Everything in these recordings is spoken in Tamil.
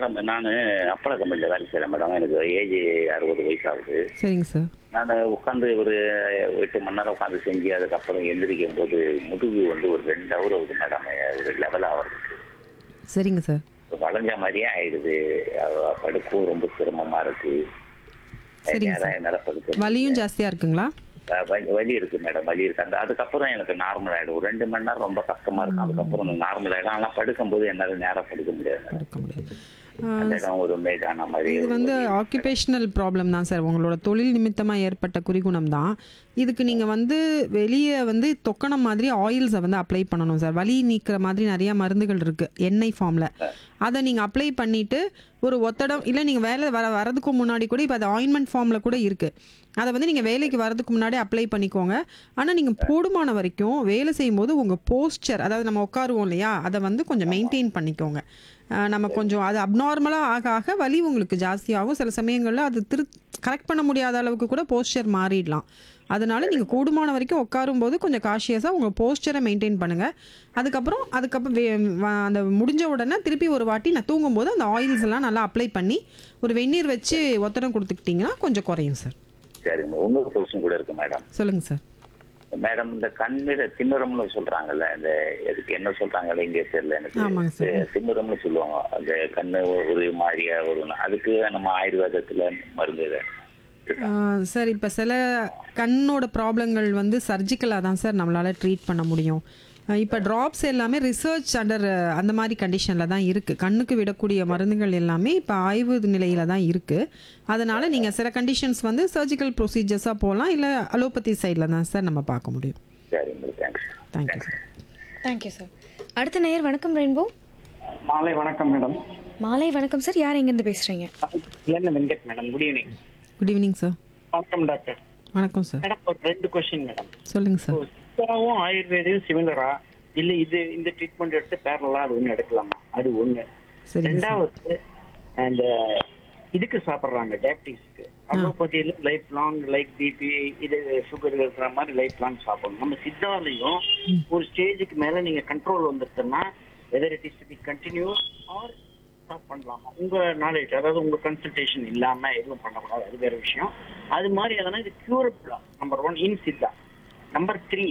மேடம் நான் அப்பள கம்பெனியில் வேலை செய்கிறேன் மேடம் எனக்கு ஏஜ் அறுபது வயசு ஆகுது சரிங்க சார் நான் உட்காந்து ஒரு எட்டு மணி நேரம் உட்காந்து செஞ்சு அதுக்கப்புறம் எந்திரிக்கும் போது முதுகு வந்து ஒரு ரெண்டு ஹவர் ஆகுது மேடம் ஒரு லெவலாக வருது சரிங்க சார் வளைஞ்ச மாதிரியே ஆயிடுது அது படுக்கவும் ரொம்ப சிரமமா இருக்கு சரிங்க நேரா என்னால படுக்க வலியும் ஜாஸ்தியாக இருக்குங்களா அஹ் வலி வலி இருக்கு மேடம் வலி இருக்கு அந்த அதுக்கப்புறம் எனக்கு நார்மல் ஆயிடும் ஒரு ரெண்டு மணி நேரம் ரொம்ப கஷ்டமா இருக்கும் அதுக்கப்புறம் நார்மல் ஆயிடும் ஆனால் படுக்கும்போது என்னால நேரம் படுக்க முடியாது madam. இருக்க முடியாது அந்த இடம் ஒரு மேடான மாதிரி இது வந்து ஆக்குபேஷனல் ப்ராப்ளம் தான் சார் உங்களோட தொழில் நிமித்தமாக ஏற்பட்ட குறிகுணம் தான் இதுக்கு நீங்கள் வந்து வெளியே வந்து தொக்கணம் மாதிரி ஆயில்ஸை வந்து அப்ளை பண்ணணும் சார் வலி நீக்கிற மாதிரி நிறைய மருந்துகள் இருக்குது எண்ணெய் ஃபார்மில் அதை நீங்கள் அப்ளை பண்ணிவிட்டு ஒரு ஒத்தடம் இல்லை நீங்கள் வேலை வர வரதுக்கு முன்னாடி கூட இப்போ அது ஆயின்மெண்ட் ஃபார்மில் கூட இருக்குது அதை வந்து நீங்கள் வேலைக்கு வரதுக்கு முன்னாடி அப்ளை பண்ணிக்கோங்க ஆனால் நீங்கள் போடுமான வரைக்கும் வேலை செய்யும்போது உங்கள் போஸ்டர் அதாவது நம்ம உட்காருவோம் இல்லையா அதை வந்து கொஞ்சம் மெயின்டைன் பண்ணிக்கோங்க அஹ் நம்ம கொஞ்சம் அது அப்நார்மலாக ஆக ஆக வலி உங்களுக்கு ஜாஸ்தியாகும் சில சமயங்களில் அது திரு கரெக்ட் பண்ண முடியாத அளவுக்கு கூட போஸ்டர் மாறிடலாம் அதனால நீங்கள் கூடுமான வரைக்கும் உட்காரும்போது கொஞ்சம் காஷியஸாக உங்கள் போஸ்டரை மெயின்டைன் பண்ணுங்கள் அதுக்கப்புறம் அதுக்கப்புறம் வே- வ- அந்த முடிஞ்ச உடனே திருப்பி ஒரு வாட்டி நான் தூங்கும்போது அந்த ஆயில்ஸ் எல்லாம் நல்லா அப்ளை பண்ணி ஒரு வெந்நீர் வச்சு ஒத்தடம் கொடுத்துக்கிட்டிங்கன்னா கொஞ்சம் குறையும் சார் சரிங்க இன்னொரு கொஸ்டின் கூட இருக்கு மேடம் சொல்லுங்கள் சார் மேடம் இந்த கண்ணில திமிரம்னு சொல்றாங்கல்ல இந்த இதுக்கு என்ன சொல்றாங்கல்ல இங்கே தெரியல ஆமாங்க எனக்கு சார். திமிரம்னு சொல்லுவாங்க அந்த கண்ணு ஒரு மாதிரியா ஒரு அதுக்கு நம்ம ஆயுர்வேதத்துல மருந்து இது இருக்கா? சார் இப்போ சில கண்ணோட ப்ராப்ளங்கள் வந்து சர்ஜிக்கலாக தான் சார் நம்மளால் ட்ரீட் பண்ண முடியும் இப்போ ட்ராப்ஸ் எல்லாமே ரிசர்ச் அண்டர் அந்த மாதிரி கண்டிஷனில் தான் இருக்குது கண்ணுக்கு விடக்கூடிய மருந்துகள் எல்லாமே இப்போ ஆய்வு நிலையில் தான் இருக்குது அதனால் நீங்கள் சில கண்டிஷன்ஸ் வந்து சர்ஜிக்கல் ப்ரொசீஜர்ஸாக போகலாம் இல்லை அலோபதி சைடில் தான் சார் நம்ம பார்க்க முடியும் சரிங்க thanks thank you sir thank you sir அடுத்த நேயர் வணக்கம் ரெயின்போ மாலை வணக்கம் மேடம் மாலை வணக்கம் சார் யார் எங்கேருந்து பேசுகிறீங்க என்ன Venkat madam good evening good evening sir வணக்கம் டாக்டர் வணக்கம் சார் மேடம் ஒரு ரெண்டு கொஸ்டின் மேடம் சொல்லுங்கள் சார் சித்தாவும் ஆயுர்வேதையும் சிமிலரா இல்ல இது இந்த ட்ரீட்மெண்ட் எடுத்து பேரலா அது ஒண்ணு எடுக்கலாமா அது ஒண்ணு சரிங்க சார் ரெண்டாவது அந்த இதுக்கு சாப்பிடுறாங்க டயபிட்டிஸ்க்கு அலோபதியில லைஃப் லாங் லைக் பிபி இது சுகர் இருக்கிற மாதிரி லைஃப் லாங் சாப்பிடணும் நம்ம சித்தாலையும் ஒரு ஸ்டேஜுக்கு மேல நீங்க கண்ட்ரோல் வந்துருச்சுன்னா whether it is to be continue or stop பண்ணலாமா உங்க நாலேஜ் அதாவது உங்க கன்சல்டேஷன் இல்லாம எதுவும் பண்ணக்கூடாது அது வேற விஷயம் அது மாதிரி எதனா இது கியூரபிளா number one in Siddha number three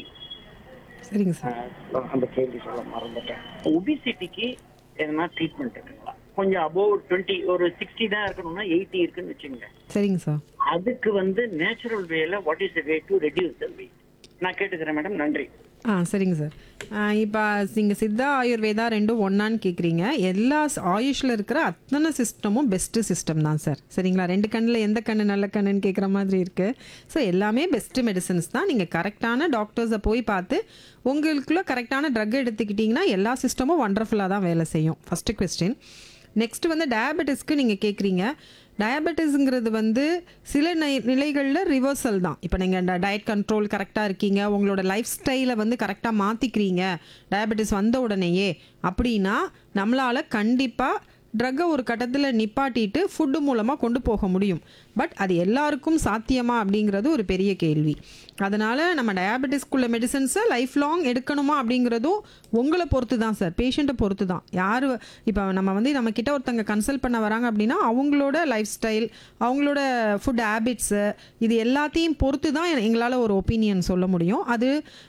சரிங்க சார் அந்த கேள்வி சொல்ல மறந்துட்டேன் ஒபிசிட்டிக்கு எதனா ட்ரீட்மெண்ட் இருக்குங்களா கொஞ்சம் அபோவ் டுவெண்ட்டி ஒரு சிக்ஸ்டி தான் இருக்கணும்னா எயிட்டி இருக்குன்னு வச்சுக்கோங்க சரிங்க சார் அதுக்கு வந்து நேச்சுரல் வேல what is the way to reduce the weight நான் கேட்டுக்கிறேன் மேடம் நன்றி ஆ சரிங்க சார் இப்போ நீங்கள் சித்தா ஆயுர்வேதா ரெண்டும் ஒன்றான்னு கேட்குறீங்க எல்லா ஆயுஷில் இருக்கிற அத்தனை சிஸ்டமும் பெஸ்ட்டு சிஸ்டம் தான் சார் சரிங்களா ரெண்டு கண்ணில் எந்த கண்ணு நல்ல கண்ணுன்னு கேட்குற மாதிரி இருக்குது ஸோ எல்லாமே பெஸ்ட்டு மெடிசன்ஸ் தான் நீங்கள் கரெக்டான டாக்டர்ஸை போய் பார்த்து உங்களுக்குள்ள கரெக்டான ட்ரக் எடுத்துக்கிட்டிங்கன்னா எல்லா சிஸ்டமும் ஒண்டர்ஃபுல்லாக தான் வேலை செய்யும் ஃபஸ்ட்டு கொஸ்டின் நெக்ஸ்ட் வந்து டயபெட்டிஸ்க்கு நீங்கள் கேட்குறீங்க டயபெட்டிஸுங்கிறது வந்து சில நை நிலைகளில் ரிவர்சல் தான் இப்போ நீங்கள் டயட் கண்ட்ரோல் கரெக்டாக இருக்கீங்க உங்களோட லைஃப் ஸ்டைலை வந்து கரெக்டாக மாற்றிக்கிறீங்க டயபெட்டிஸ் வந்த உடனேயே அப்படின்னா நம்மளால் கண்டிப்பாக ட்ரக்கை ஒரு கட்டத்தில் நிப்பாட்டிட்டு ஃபுட்டு மூலமாக கொண்டு போக முடியும் பட் அது எல்லாருக்கும் சாத்தியமா அப்படிங்கிறது ஒரு பெரிய கேள்வி அதனால் நம்ம டயாபெட்டிஸ்க்குள்ள மெடிசன்ஸை லைஃப் லாங் எடுக்கணுமா அப்படிங்கிறதும் உங்களை பொறுத்து தான் சார் பேஷண்ட்டை பொறுத்து தான் யார் இப்போ நம்ம வந்து நம்ம கிட்ட ஒருத்தங்க கன்சல்ட் பண்ண வராங்க அப்படின்னா அவங்களோட லைஃப் ஸ்டைல் அவங்களோட ஃபுட் ஹேபிட்ஸு இது எல்லாத்தையும் பொறுத்து தான் எங்களால் ஒரு ஒப்பீனியன் சொல்ல முடியும் அது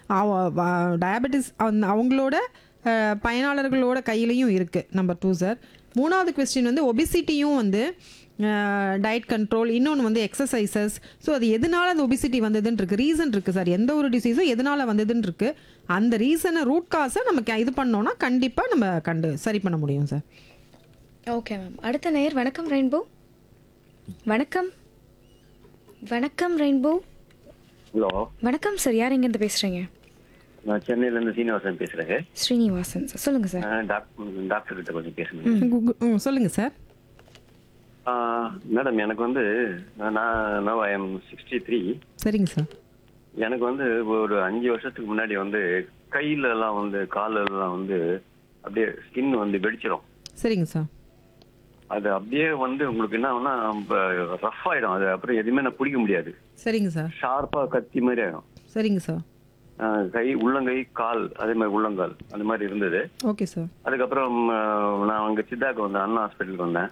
டயபெட்டிஸ் அவங்களோட அஹ், பயனாளர்களோட கையிலையும் இருக்குது நம்பர் டூ சார் மூணாவது கொஸ்டின் வந்து ஒபிசிட்டியும் வந்து டயட் கண்ட்ரோல் இன்னொன்று வந்து எக்ஸசைசஸ் ஸோ அது எதனால அந்த ஒபிசிட்டி வந்ததுன்னு இருக்குது ரீசன் இருக்குது சார் எந்த ஒரு டிசீஸும் எதனால வந்ததுன்னு இருக்குது அந்த ரீசனை ரூட் காஸை நம்ம க- இது பண்ணோன்னா கண்டிப்பாக நம்ம கண்டு சரி பண்ண முடியும் சார் ஓகே மேம் அடுத்த நேயர் வணக்கம் ரெயின்போ வணக்கம் வணக்கம் ரெயின்போ ஹலோ வணக்கம் சார் யார் எங்கேருந்து பேசுகிறீங்க நான் சென்னையில இருந்து சீனிவாசன் பேசுறேங்க ஸ்ரீனிவாசன் சார் சொல்லுங்கள் சார் ஆஹ் டாக்டர் டாக்டர் கிட்ட கொஞ்சம் பேசணும் கு- கு- ம் சொல்லுங்கள் சார் ஆஹ் மேடம் எனக்கு வந்து நான் now I am sixty three சரிங்க சார் எனக்கு வந்து ஒரு அஞ்சு வருஷத்துக்கு முன்னாடி வந்து கையில எல்லாம் வந்து கால்ல எல்லாம் வந்து அப்படியே ஸ்கின் வந்து வெடிச்சிடும் சரிங்க சார் அது அப்படியே வந்து உங்களுக்கு என்ன ஆகும்னா ரஃப் ஆயிடும் அது அப்புறம் எதுவுமே நான் பிடிக்க முடியாது சரிங்க சார் ஷார்ப்பா கத்தி மாதிரி ஆயிடும் சரிங்க சார் ஆஹ் கை உள்ளங்கை கால் அதே மாதிரி உள்ளங்கால் அந்த மாதிரி இருந்தது ஓகே சார் அதுக்கப்புறம் ஆஹ் நான் அங்க சித்தாக்கு வந்தேன் அண்ணா ஹாஸ்பிட்டலுக்கு வந்தேன்